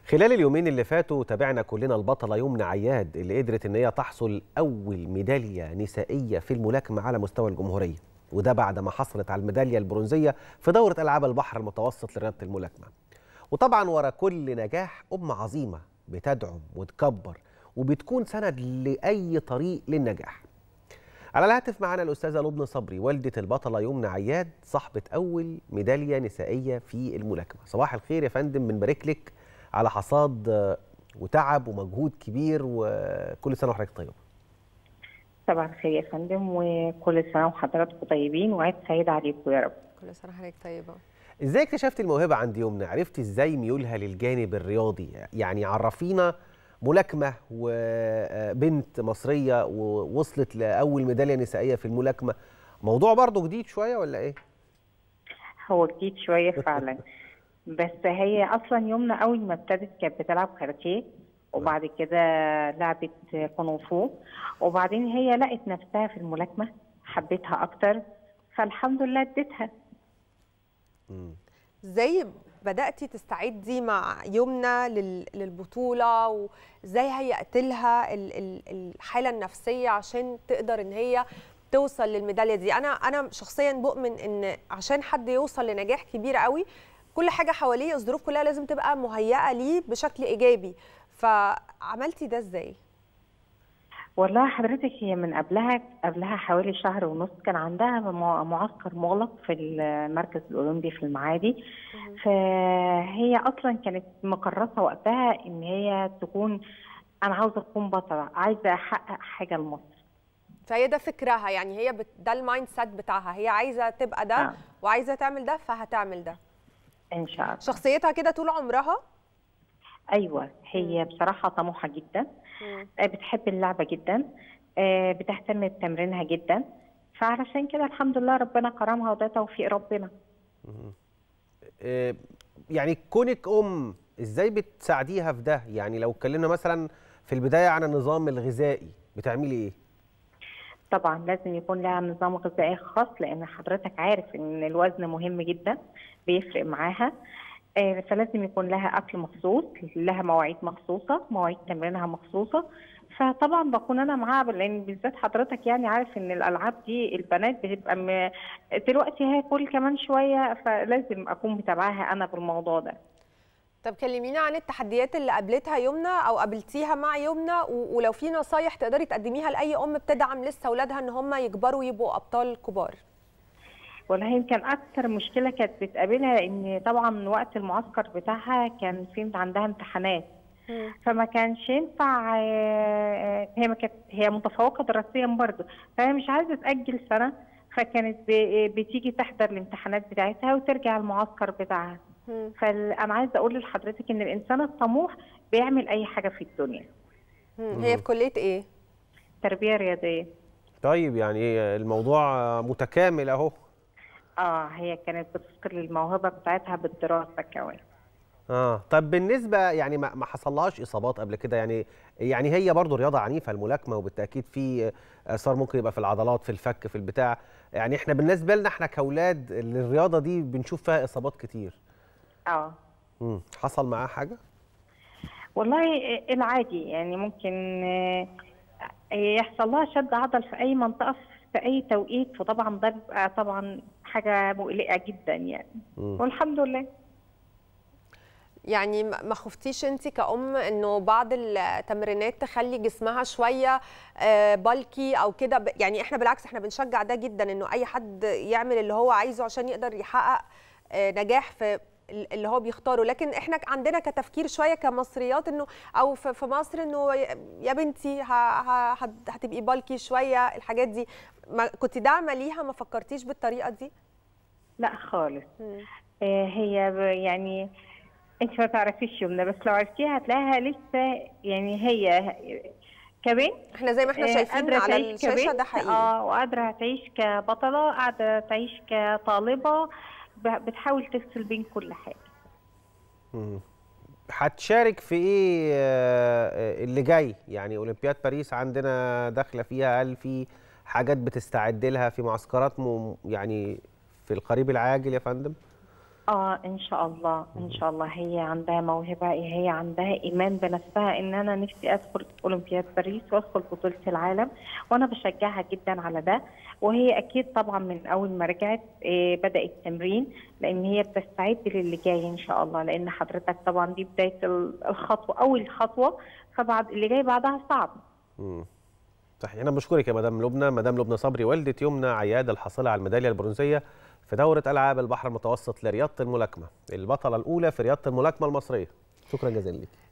خلال اليومين اللي فاتوا تابعنا كلنا البطلة يمنى عياد اللي قدرت ان هي تحصل اول ميدالية نسائية في الملاكمة على مستوى الجمهورية وده بعد ما حصلت على الميدالية البرونزية في دورة ألعاب البحر المتوسط لرياضة الملاكمة وطبعا ورا كل نجاح أم عظيمة بتدعم وتكبر وبتكون سند لأي طريق للنجاح على الهاتف معنا الأستاذة لبنى صبري والدة البطلة يمنى عياد صاحبة أول ميدالية نسائية في الملاكمة صباح الخير يا فندم بنبارك لك على حصاد وتعب ومجهود كبير وكل سنة وحضرتك طيبة طبعا الخير يا فندم وكل سنه وحضراتكم طيبين وعيد سعيد عليكم يا رب كل سنه وحضرتك طيبه ازاي اكتشفت الموهبة عند يمنى عرفتي ازاي ميولها للجانب الرياضي يعني عرفينا ملاكمة وبنت مصرية ووصلت لأول ميدالية نسائية في الملاكمة موضوع برضه جديد شوية ولا ايه؟ هو جديد شويه فعلا بس هي اصلا يومنا اول ما ابتدت كانت بتلعب كاراتيه وبعد كده لعبت كونغ فو وبعدين هي لقت نفسها في الملاكمه حبيتها اكتر فالحمد لله اديتها ازاي بداتي تستعدي مع يمنى لل- للبطوله وازاي هيأت لها ال- ال- الحاله النفسيه عشان تقدر ان هي توصل للميداليه دي انا انا شخصيا بؤمن ان عشان حد يوصل لنجاح كبير قوي كل حاجه حواليه الظروف كلها لازم تبقى مهيئه ليه بشكل ايجابي فعملتي ده ازاي والله حضرتك هي من قبلها قبلها حوالي شهر ونص كان عندها مع- معسكر مغلق في المركز الأولمبي في المعادي فهي أصلا كانت مكرسة وقتها إن هي تكون أنا عاوزة أكون بطلة عايزة أحقق حاجة لمصر فهي ده فكرها يعني هي بت... ده المايند سيت بتاعها هي عايزه تبقى ده آه. وعايزه تعمل ده فهتعمل ده إن شاء الله شخصيتها كده طول عمرها أيوة هي بصراحة طموحة جدا مم. آه، بتحب اللعبة جدا آه، بتهتم بتمرينها جدا فعلشان كده الحمد لله ربنا كرمها وده توفيق ربنا آه، يعني كونك ام ازاي بتساعديها في ده يعني لو اتكلمنا مثلا في البدايه عن النظام الغذائي بتعملي ايه طبعا لازم يكون لها نظام غذائي خاص لان حضرتك عارف ان الوزن مهم جدا بيفرق معاها آه، فلازم يكون لها اكل مخصوص لها مواعيد مخصوصه مواعيد تمرينها مخصوصه فطبعا بكون انا معاها لان بالذات حضرتك يعني عارف ان الالعاب دي البنات بتبقى م... دلوقتي هاكل كمان شويه فلازم اكون متابعاها انا بالموضوع ده طب كلمينا عن التحديات اللي قابلتها يمنى او قابلتيها مع يمنى و- ولو في نصايح تقدري تقدميها لاي ام بتدعم لسه اولادها ان هم يكبروا ويبقوا ابطال كبار والله يمكن اكتر مشكله كانت بتقابلها ان طبعا وقت المعسكر بتاعها كان في عندها امتحانات فما كانش ينفع آه، هي ما كانت هي متفوقه دراسيا برضه فهي مش عايزه تاجل سنه فكانت ب- بتيجي تحضر الامتحانات بتاعتها وترجع المعسكر بتاعها مم. فانا عايزه اقول لحضرتك ان الانسان الطموح بيعمل اي حاجه في الدنيا مم. هي في كليه ايه تربيه رياضيه طيب يعني الموضوع متكامل اهو اه هي كانت بتذكر الموهبه بتاعتها بالدراسه كمان اه طب بالنسبه يعني ما ما حصلهاش اصابات قبل كده يعني يعني هي برضو رياضه عنيفه الملاكمه وبالتاكيد في اثار ممكن يبقى في العضلات في الفك في البتاع يعني احنا بالنسبه لنا احنا كاولاد الرياضه دي بنشوف فيها اصابات كتير اه امم حصل معاها حاجه والله العادي يعني ممكن آه، يحصل لها شد عضل في اي منطقه في اي توقيت فطبعا ده بيبقى طبعا حاجه مقلقه جدا يعني مم. والحمد لله يعني ما ما خفتيش انت كأم انه بعض التمرينات تخلي جسمها شويه آه، بالكي او كده ب- يعني احنا بالعكس احنا بنشجع ده جدا انه اي حد يعمل اللي هو عايزه عشان يقدر يحقق آه، نجاح في ال- اللي هو بيختاره لكن احنا عندنا كتفكير شويه كمصريات انه او في في مصر انه يا- يا بنتي ه- ه- هت- هتبقي بالكي شويه الحاجات دي ما كنت داعمه ليها ما فكرتيش بالطريقه دي لا خالص مم. آه، هي ب- يعني انت ما تعرفيش يمنى بس لو عرفتيها هتلاقيها لسه يعني هي كمان احنا زي ما احنا آه، شايفين قادرة على تعيش الشاشه كبنت، ده حقيقي اه وقادره تعيش كبطله قادره تعيش كطالبه ب- بتحاول تفصل بين كل حاجه مم. هتشارك في ايه آه، اللي جاي يعني اولمبياد باريس عندنا داخله فيها هل في حاجات بتستعد لها في معسكرات م- يعني في القريب العاجل يا فندم اه ان شاء الله ان شاء الله هي عندها موهبه هي عندها ايمان بنفسها ان انا نفسي ادخل اولمبياد باريس وادخل بطوله العالم وانا بشجعها جدا على ده وهي اكيد طبعا من اول ما رجعت آه بدات تمرين لان هي بتستعد للي جاي ان شاء الله لان حضرتك طبعا دي بدايه الخطوه اول خطوه فبعد اللي جاي بعدها صعب امم صحيح انا بشكرك يا مدام لبنى مدام لبنى صبري والده يمنى عياد الحاصله على الميداليه البرونزيه في دوره العاب البحر المتوسط لرياضه الملاكمه البطله الاولى في رياضه الملاكمه المصريه شكرا جزيلا لك